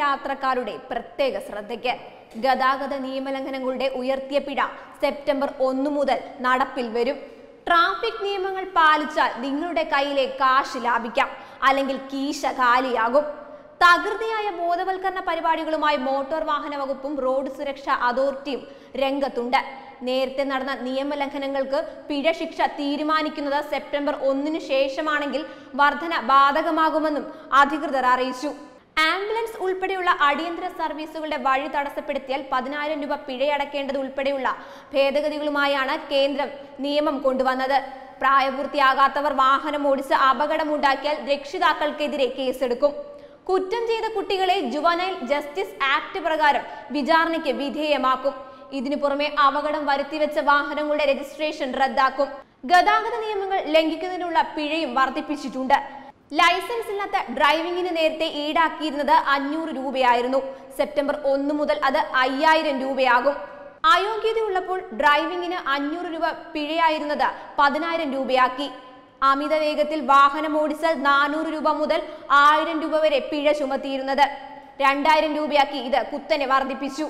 യാത്രക്കാരുടെ പ്രത്യേക ശ്രദ്ധയ്ക്ക് ഗതാഗത നിയമലംഘനങ്ങളുടെ ഉയർത്തിയ പിഴ സെപ്റ്റംബർ ഒന്ന് മുതൽ നടപ്പിൽ വരും ട്രാഫിക് നിയമങ്ങൾ പാലിച്ചാൽ നിങ്ങളുടെ കയ്യിലെ കാശ് ലാഭിക്കാം അല്ലെങ്കിൽ കീശ കാലിയാകും തകൃതിയായ ബോധവൽക്കരണ പരിപാടികളുമായി മോട്ടോർ വാഹന വകുപ്പും റോഡ് സുരക്ഷാ അതോറിറ്റിയും രംഗത്തുണ്ട് നേരത്തെ നടന്ന നിയമലംഘനങ്ങൾക്ക് പിഴ ശിക്ഷ തീരുമാനിക്കുന്നത് സെപ്റ്റംബർ ഒന്നിനു ശേഷമാണെങ്കിൽ വർധന ബാധകമാകുമെന്നും അധികൃതർ അറിയിച്ചു ആംബുലൻസ് ഉൾപ്പെടെയുള്ള അടിയന്തര സർവീസുകളുടെ വഴി തടസ്സപ്പെടുത്തിയാൽ പതിനായിരം രൂപ പിഴയടക്കേണ്ടത് ഉൾപ്പെടെയുള്ള ഭേദഗതികളുമായാണ് കേന്ദ്രം നിയമം കൊണ്ടുവന്നത് പ്രായപൂർത്തിയാകാത്തവർ വാഹനം ഓടിച്ച് അപകടമുണ്ടാക്കിയാൽ രക്ഷിതാക്കൾക്കെതിരെ കേസെടുക്കും കുറ്റം ചെയ്ത കുട്ടികളെ ജുവനൈൽ ജസ്റ്റിസ് ആക്ട് പ്രകാരം വിചാരണയ്ക്ക് വിധേയമാക്കും ഇതിനു പുറമെ അപകടം വരുത്തിവെച്ച വാഹനങ്ങളുടെ രജിസ്ട്രേഷൻ റദ്ദാക്കും ഗതാഗത നിയമങ്ങൾ ലംഘിക്കുന്നതിനുള്ള പിഴയും വർദ്ധിപ്പിച്ചിട്ടുണ്ട് ലൈസൻസ് ഇല്ലാത്ത ഡ്രൈവിംഗിന് നേരത്തെ ഈടാക്കിയിരുന്നത് അഞ്ഞൂറ് രൂപയായിരുന്നു സെപ്റ്റംബർ ഒന്ന് മുതൽ അത് അയ്യായിരം രൂപയാകും അയോഗ്യതയുള്ളപ്പോൾ ഡ്രൈവിംഗിന് അഞ്ഞൂറ് രൂപ പിഴയായിരുന്നത് പതിനായിരം രൂപയാക്കി അമിത വേഗത്തിൽ വാഹനം ഓടിച്ചാൽ നാനൂറ് രൂപ മുതൽ ആയിരം രൂപ വരെ പിഴ ചുമത്തിയിരുന്നത് രണ്ടായിരം രൂപയാക്കി ഇത് കുത്തനെ വർദ്ധിപ്പിച്ചു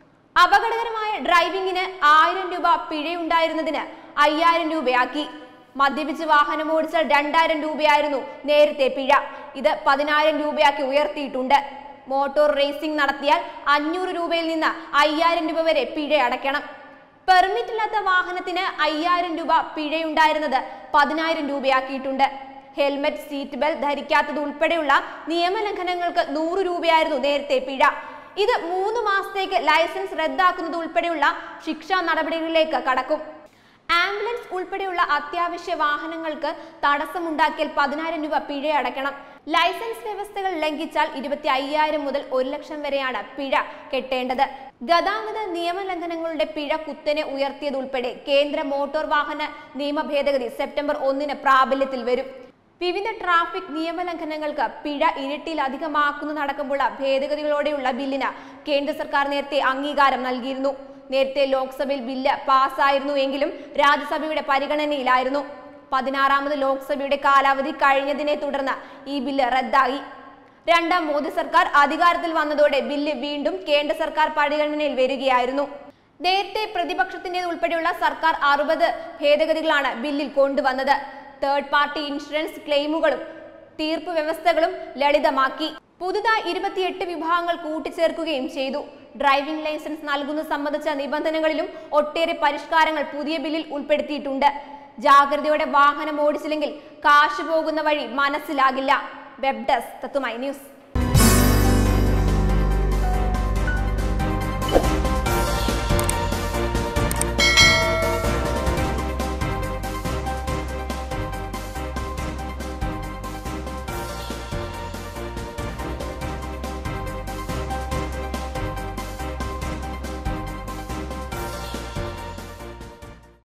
അപകടകരമായ ഡ്രൈവിംഗിന് ആയിരം രൂപ പിഴയുണ്ടായിരുന്നതിന് അയ്യായിരം രൂപയാക്കി മദ്യപിച്ച് വാഹനം ഓടിച്ചാൽ രണ്ടായിരം രൂപയായിരുന്നു നേരത്തെ പിഴ ഇത് പതിനായിരം രൂപയാക്കി ഉയർത്തിയിട്ടുണ്ട് മോട്ടോർ റേസിംഗ് നടത്തിയാൽ അഞ്ഞൂറ് രൂപയിൽ നിന്ന് അയ്യായിരം രൂപ വരെ പിഴ അടയ്ക്കണം പെർമിറ്റ് ഇല്ലാത്ത വാഹനത്തിന് അയ്യായിരം രൂപ പിഴയുണ്ടായിരുന്നത് പതിനായിരം രൂപയാക്കിയിട്ടുണ്ട് ഹെൽമറ്റ് സീറ്റ് ബെൽറ്റ് ധരിക്കാത്തത് ഉൾപ്പെടെയുള്ള നിയമലംഘനങ്ങൾക്ക് നൂറ് രൂപയായിരുന്നു നേരത്തെ പിഴ ഇത് മൂന്ന് മാസത്തേക്ക് ലൈസൻസ് റദ്ദാക്കുന്നത് ഉൾപ്പെടെയുള്ള ശിക്ഷാ നടപടികളിലേക്ക് കടക്കും ആംബുലൻസ് ഉൾപ്പെടെയുള്ള അത്യാവശ്യ വാഹനങ്ങൾക്ക് തടസ്സമുണ്ടാക്കിയാൽ പതിനായിരം രൂപ പിഴ അടയ്ക്കണം ലൈസൻസ് വ്യവസ്ഥകൾ ലംഘിച്ചാൽ ഇരുപത്തി അയ്യായിരം മുതൽ ഒരു ലക്ഷം വരെയാണ് പിഴ കെട്ടേണ്ടത് ഗതാഗത നിയമലംഘനങ്ങളുടെ പിഴ കുത്തനെ ഉയർത്തിയതുൾപ്പെടെ കേന്ദ്ര മോട്ടോർ വാഹന നിയമ ഭേദഗതി സെപ്റ്റംബർ ഒന്നിന് പ്രാബല്യത്തിൽ വരും വിവിധ ട്രാഫിക് നിയമലംഘനങ്ങൾക്ക് പിഴ ഇരട്ടിയിലധികമാക്കുന്നതടക്കമുള്ള ഭേദഗതികളോടെയുള്ള ബില്ലിന് കേന്ദ്ര സർക്കാർ നേരത്തെ അംഗീകാരം നൽകിയിരുന്നു നേരത്തെ ലോക്സഭയിൽ ബില്ല് പാസ്സായിരുന്നു എങ്കിലും രാജ്യസഭയുടെ പരിഗണനയിലായിരുന്നു പതിനാറാമത് ലോക്സഭയുടെ കാലാവധി കഴിഞ്ഞതിനെ തുടർന്ന് ഈ ബില്ല് റദ്ദായി രണ്ടാം മോദി സർക്കാർ അധികാരത്തിൽ വന്നതോടെ ബില്ല് വീണ്ടും കേന്ദ്ര സർക്കാർ പരിഗണനയിൽ വരികയായിരുന്നു നേരത്തെ പ്രതിപക്ഷത്തിൻ്റെത് ഉൾപ്പെടെയുള്ള സർക്കാർ അറുപത് ഭേദഗതികളാണ് ബില്ലിൽ കൊണ്ടുവന്നത് തേർഡ് പാർട്ടി ഇൻഷുറൻസ് ക്ലെയിമുകളും തീർപ്പ് വ്യവസ്ഥകളും ലളിതമാക്കി പുതുതായി ഇരുപത്തിയെട്ട് വിഭാഗങ്ങൾ കൂട്ടിച്ചേർക്കുകയും ചെയ്തു ഡ്രൈവിംഗ് ലൈസൻസ് നൽകുന്നത് സംബന്ധിച്ച നിബന്ധനകളിലും ഒട്ടേറെ പരിഷ്കാരങ്ങൾ പുതിയ ബില്ലിൽ ഉൾപ്പെടുത്തിയിട്ടുണ്ട് ജാഗ്രതയോടെ വാഹനം ഓടിച്ചില്ലെങ്കിൽ കാശ് പോകുന്ന വഴി മനസ്സിലാകില്ല വെബ് ഡെസ്ക് തത്തുമൈ ന്യൂസ്